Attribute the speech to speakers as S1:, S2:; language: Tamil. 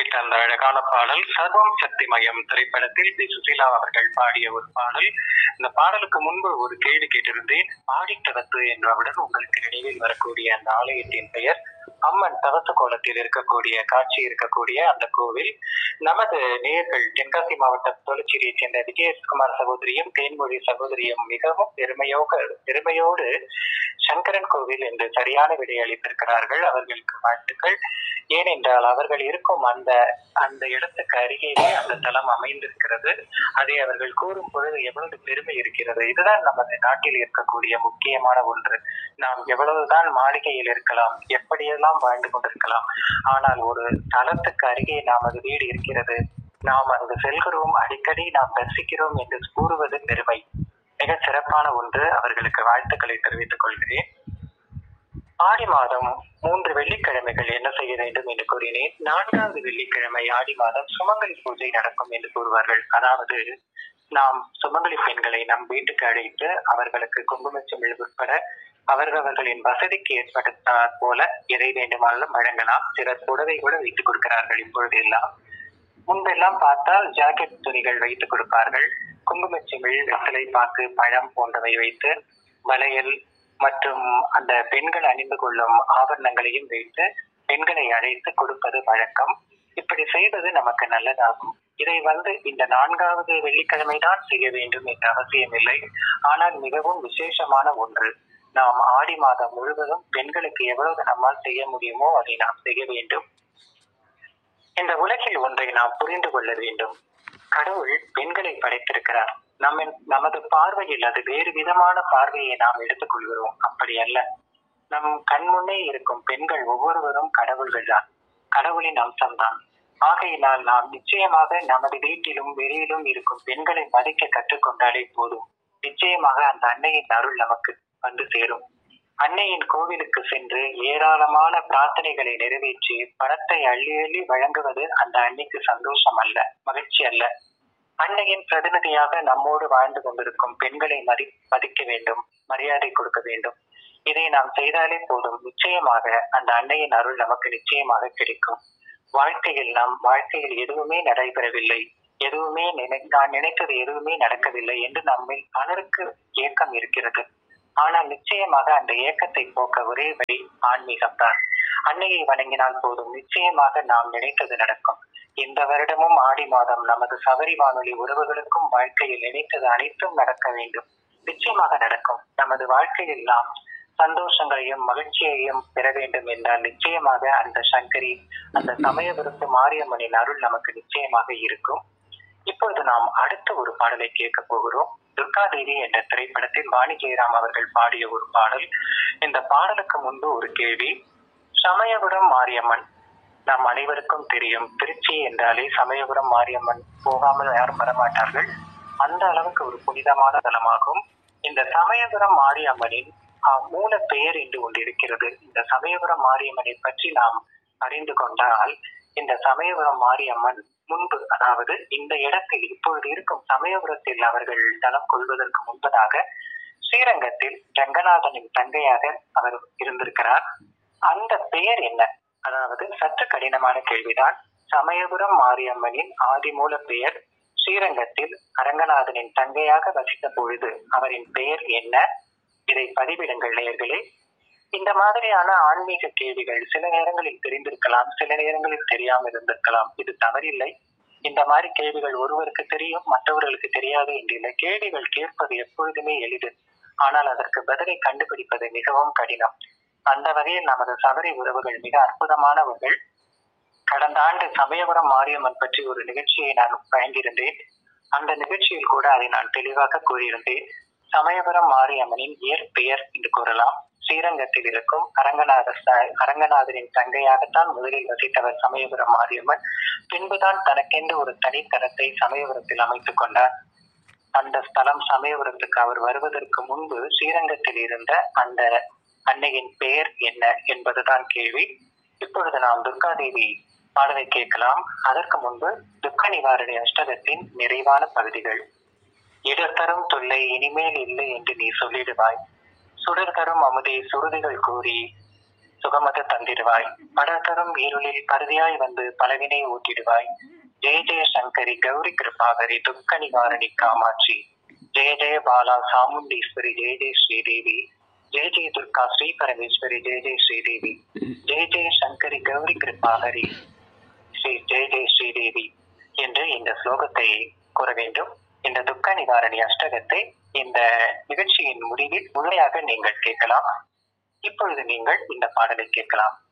S1: கேட்ட அந்த அழகான பாடல் சர்வம் சக்திமயம் திரைப்படத்தில் பி சுசீலா அவர்கள் பாடிய ஒரு பாடல் இந்த பாடலுக்கு முன்பு ஒரு கேள்வி கேட்டிருந்தேன் ஆடித்தவத்து என்றவுடன் உங்களுக்கு நினைவில் வரக்கூடிய அந்த ஆலயத்தின் பெயர் அம்மன் தவத்து கோலத்தில் இருக்கக்கூடிய காட்சி இருக்கக்கூடிய அந்த கோவில் நமது நேயர்கள் தென்காசி மாவட்டம் தொழிற்சிரியை சேர்ந்த விஜயகுமார் சகோதரியும் தேன்மொழி சகோதரியும் மிகவும் பெருமையோக பெருமையோடு சங்கரன் கோவில் என்று சரியான விடை அளித்திருக்கிறார்கள் அவர்களுக்கு வாழ்த்துக்கள் ஏனென்றால் அவர்கள் இருக்கும் அந்த அந்த இடத்துக்கு அருகேயே அந்த தலம் அமைந்திருக்கிறது அதை அவர்கள் கூறும் பொழுது எவ்வளவு பெருமை இருக்கிறது இதுதான் நமது நாட்டில் இருக்கக்கூடிய முக்கியமான ஒன்று நாம் எவ்வளவுதான் மாளிகையில் இருக்கலாம் எப்படியெல்லாம் வாழ்ந்து கொண்டிருக்கலாம் ஆனால் ஒரு தலத்துக்கு அருகே நமது வீடு இருக்கிறது நாம் அங்கு செல்கிறோம் அடிக்கடி நாம் தரிசிக்கிறோம் என்று கூறுவது பெருமை மிக சிறப்பான ஒன்று அவர்களுக்கு வாழ்த்துக்களை தெரிவித்துக் கொள்கிறேன் ஆடி மாதம் மூன்று வெள்ளிக்கிழமைகள் என்ன செய்ய வேண்டும் என்று கூறினேன் நான்காவது வெள்ளிக்கிழமை ஆடி மாதம் சுமங்கலி பூஜை நடக்கும் என்று கூறுவார்கள் அதாவது நாம் சுமங்கலி பெண்களை நம் வீட்டுக்கு அழைத்து அவர்களுக்கு குங்குமச்சிமிழ் உட்பட அவரவர்களின் வசதிக்கு ஏற்பட்டார் போல எதை வேண்டுமானாலும் வழங்கலாம் சிலர் புடவை கூட வைத்துக் கொடுக்கிறார்கள் இப்பொழுது எல்லாம் முன்பெல்லாம் பார்த்தால் ஜாக்கெட் துணிகள் வைத்துக் கொடுப்பார்கள் குங்குமச்சிமிழ் வெத்தலை பாக்கு பழம் போன்றவை வைத்து வளையல் மற்றும் அந்த பெண்கள் அணிந்து கொள்ளும் ஆபரணங்களையும் வைத்து பெண்களை அழைத்து கொடுப்பது வழக்கம் இப்படி செய்வது நமக்கு நல்லதாகும் இதை வந்து இந்த நான்காவது வெள்ளிக்கிழமை தான் செய்ய வேண்டும் என்ற அவசியம் இல்லை ஆனால் மிகவும் விசேஷமான ஒன்று நாம் ஆடி மாதம் முழுவதும் பெண்களுக்கு எவ்வளவு நம்மால் செய்ய முடியுமோ அதை நாம் செய்ய வேண்டும் இந்த உலகில் ஒன்றை நாம் புரிந்து கொள்ள வேண்டும் கடவுள் பெண்களை படைத்திருக்கிறார் நம்ம நமது பார்வையில் அது வேறு விதமான பார்வையை நாம் எடுத்துக்கொள்கிறோம் அப்படி அல்ல நம் கண்முன்னே இருக்கும் பெண்கள் ஒவ்வொருவரும் கடவுள்கள் தான் கடவுளின் அம்சம்தான் ஆகையினால் நாம் நிச்சயமாக நமது வீட்டிலும் வெளியிலும் இருக்கும் பெண்களை மதிக்க கற்றுக்கொண்டாலே போதும் நிச்சயமாக அந்த அன்னையின் அருள் நமக்கு வந்து சேரும் அன்னையின் கோவிலுக்கு சென்று ஏராளமான பிரார்த்தனைகளை நிறைவேற்றி பணத்தை அள்ளி அள்ளி வழங்குவது அந்த அன்னைக்கு சந்தோஷம் அல்ல மகிழ்ச்சி அல்ல அன்னையின் பிரதிநிதியாக நம்மோடு வாழ்ந்து கொண்டிருக்கும் பெண்களை மதி மதிக்க வேண்டும் மரியாதை கொடுக்க வேண்டும் இதை நாம் செய்தாலே போதும் நிச்சயமாக அந்த அன்னையின் அருள் நமக்கு நிச்சயமாக கிடைக்கும் வாழ்க்கையில் நாம் வாழ்க்கையில் எதுவுமே நடைபெறவில்லை எதுவுமே நினை நான் நினைத்தது எதுவுமே நடக்கவில்லை என்று நம்மில் பலருக்கு ஏக்கம் இருக்கிறது ஆனால் நிச்சயமாக அந்த ஏக்கத்தை போக்க ஒரே வழி ஆன்மீகம்தான் அன்னையை வணங்கினால் போதும் நிச்சயமாக நாம் நினைத்தது நடக்கும் இந்த வருடமும் ஆடி மாதம் நமது சபரி வானொலி உறவுகளுக்கும் வாழ்க்கையில் நினைத்தது அனைத்தும் நடக்க வேண்டும் நிச்சயமாக நடக்கும் நமது வாழ்க்கையில் நாம் சந்தோஷங்களையும் மகிழ்ச்சியையும் பெற வேண்டும் என்றால் நிச்சயமாக அந்த சங்கரி அந்த சமயபுரத்து மாரியம்மனின் அருள் நமக்கு நிச்சயமாக இருக்கும் இப்பொழுது நாம் அடுத்த ஒரு பாடலை கேட்க போகிறோம் துர்காதேவி என்ற திரைப்படத்தில் வாணி ஜெயராம் அவர்கள் பாடிய ஒரு பாடல் இந்த பாடலுக்கு முன்பு ஒரு கேள்வி சமயபுரம் மாரியம்மன் நம் அனைவருக்கும் தெரியும் திருச்சி என்றாலே சமயபுரம் மாரியம்மன் போகாமல் யாரும் வரமாட்டார்கள் அந்த அளவுக்கு ஒரு புனிதமான தலமாகும் இந்த சமயபுரம் மாரியம்மனின் ஆஹ், மூல பெயர் என்று ஒன்று இருக்கிறது இந்த சமயபுரம் மாரியம்மனை பற்றி நாம் அறிந்து கொண்டால் இந்த சமயபுரம் மாரியம்மன் முன்பு அதாவது இந்த இடத்தில் இப்பொழுது இருக்கும் சமயபுரத்தில் அவர்கள் தலம் கொள்வதற்கு முன்பதாக ஸ்ரீரங்கத்தில் ரங்கநாதனின் தங்கையாக அவர் இருந்திருக்கிறார் அந்த பெயர் என்ன அதாவது சற்று கடினமான கேள்விதான் சமயபுரம் மாரியம்மனின் ஆதிமூல பெயர் ஸ்ரீரங்கத்தில் அரங்கநாதனின் தங்கையாக வசித்த பொழுது அவரின் பெயர் என்ன இதை பதிவிடுங்கள் நேயர்களே இந்த மாதிரியான ஆன்மீக கேள்விகள் சில நேரங்களில் தெரிந்திருக்கலாம் சில நேரங்களில் தெரியாமல் இருந்திருக்கலாம் இது தவறில்லை இந்த மாதிரி கேள்விகள் ஒருவருக்கு தெரியும் மற்றவர்களுக்கு தெரியாது என்றில்லை கேள்விகள் கேட்பது எப்பொழுதுமே எளிது ஆனால் அதற்கு பதிலை கண்டுபிடிப்பது மிகவும் கடினம் அந்த வகையில் நமது சபரி உறவுகள் மிக அற்புதமானவர்கள் கடந்த ஆண்டு சமயபுரம் மாரியம்மன் பற்றி ஒரு நிகழ்ச்சியை நான் வழங்கியிருந்தேன் அந்த நிகழ்ச்சியில் கூட அதை நான் தெளிவாக கூறியிருந்தேன் சமயபுரம் மாரியம்மனின் இயற்பெயர் என்று கூறலாம் ஸ்ரீரங்கத்தில் இருக்கும் அரங்கநாதர் ச- அரங்கநாதரின் தங்கையாகத்தான் முதலில் வசித்தவர் சமயபுரம் மாரியம்மன் பின்புதான் தனக்கென்று ஒரு தனித்தரத்தை சமயபுரத்தில் அமைத்துக் கொண்டார் அந்த ஸ்தலம் சமயபுரத்துக்கு அவர் வருவதற்கு முன்பு ஸ்ரீரங்கத்தில் இருந்த அந்த அன்னையின் பெயர் என்ன என்பதுதான் கேள்வி இப்பொழுது நாம் துர்காதேவி பாடலை கேட்கலாம் அதற்கு முன்பு துக்க நிவாரணி அஷ்டகத்தின் நிறைவான பகுதிகள் இடர் தரும் தொல்லை இனிமேல் இல்லை என்று நீ சொல்லிடுவாய் சுடர் தரும் அமுதே சுருதிகள் கூறி சுகமத தந்திடுவாய் படத்தரும் இருளில் பருதியாய் வந்து பலவினை ஊட்டிடுவாய் ஜெய ஜெய சங்கரி கௌரி கிருபாகரி துக்க நிவாரணி காமாட்சி ஜெய ஜெய பாலா சாமுண்டீஸ்வரி ஜெய ஜெய ஸ்ரீதேவி ஜெய ஜெய துர்கா ஸ்ரீ பரமேஸ்வரி ஜெய ஜெய ஸ்ரீதேவி ஜெய ஜெய சங்கரி கௌரி கிருபாகரி ஸ்ரீ ஜெய ஜெய ஸ்ரீதேவி என்று இந்த ஸ்லோகத்தை கூற வேண்டும் இந்த துக்க நிவாரணி அஷ்டகத்தை இந்த நிகழ்ச்சியின் முடிவில் முழுமையாக நீங்கள் கேட்கலாம் இப்பொழுது நீங்கள் இந்த பாடலை கேட்கலாம்